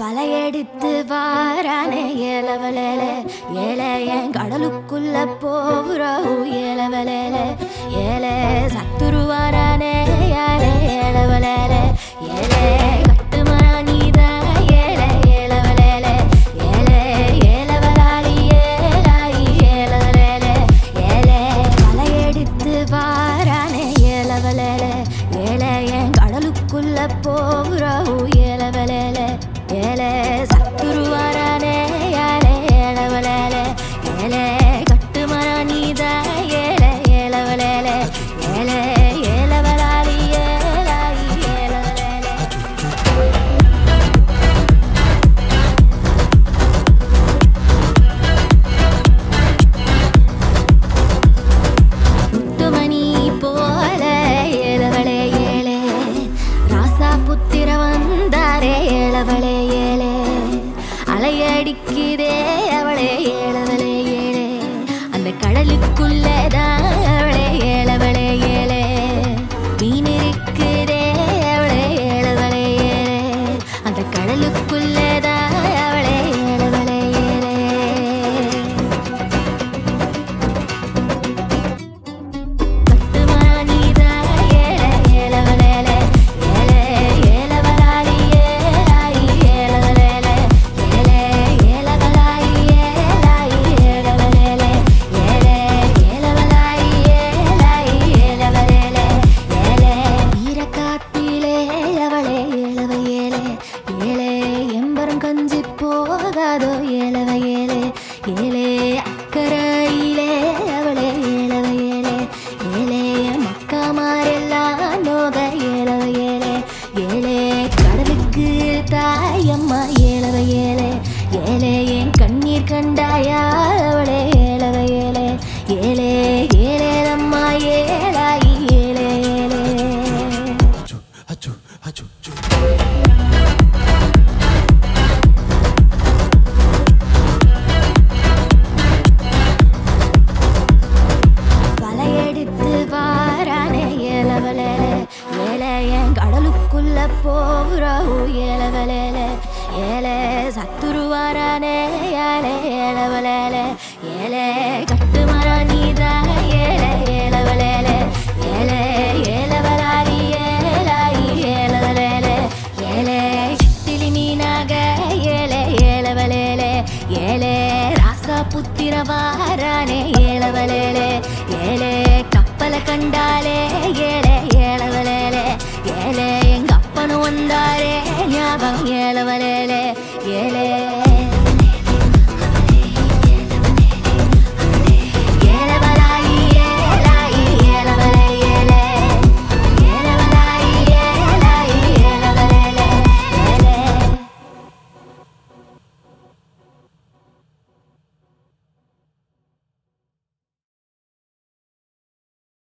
வலையெடுத்து வாரானே ஏலவலேல ஏல என் கடலுக்குள்ள போகிற ஏலவலேல ஏல சத்துருவாரானே ஏல ஏலவலேல ஏல கட்டுமரா நீதான் ஏல ஏலவலேல ஏல ஏலவலாளி ஏலாயி ஏலவலேல ஏல வலையெடுத்து வாரானே ஏலவலேல ஏல என் கடலுக்குள்ள போகிற ஏலவலேல ஏல சத்துருவாரானே ஏல ஏலவலேல ஏல கட்டுமரா நீதான் ஏல ஏலவலேல ஏல ஏலவலாளி ஏலாயி ஏலவலேல முத்துமணி போல ஏழவளே ஏழே ராசா புத்திர வந்தாரே ஏழவளே ஏழே அலையடிக்குதே அவளே ஏழவளே ஏழே அந்த கடலுக்குள்ளதான் அவளே ஏழவளே ஏழே மீன் இருக்குதே அவளே ஏழவளே ஏழே அந்த கடலுக்குள்ளதான் அவளே ஏழவளே ஏழே கட்டுமணிதா ஏல ஏலவலேல ஏல ஏலவலாளி ஏலாயி ஏலவலேல ஏல ஏலவலாயி ஏலாயி ஏலவலேல ஏல ஏலவலாயி ஏலாயி ஏலவலேல ஏல ஈரக்காட்டிலே அவளே ஏலவ ஏலே ஏலே எம்பரம் கஞ்சி போகாதோ ஏலவ ஏலே ஏலே அக்கறையிலே அவளே ஏலவ ஏலே ஏலே மக்காமாரெல்லாம் நோக ஏலவ ஏலே ஏலே கடலுக்கு தாயம்மா ஏலவ ஏலே ஏலே என் கண்ணீர் கண்டாயா அவளே ஏலவ ஏலே ஏலே ஏலேலம்மா ஏலாயி ஏலே ஏலே அச்சு அச்சு அச்சு வலையெடுத்து வாரானே ஏலவலேல ஏல என் கடலுக்குள்ள போகிற ஏலவலேல ஏல சத்துருவாரானே ஏல ஏலவலேல ஏல கட்டுமரா நீதான் ஏல ஏலவலேல ஏல ஏலவலாளி ஏலாயி ஏலவலேல ஏல சித்திலி மீனாக ஏல ஏலவலேல ஏலே ராசா புத்திர வாரானே ஏலவலேலே ஏலே கப்பலை கண்டாலே ஏலே ஏலவலேலே ஏலே எங்க அப்பனும் வந்தாரே ஞாபகம் ஏலவலே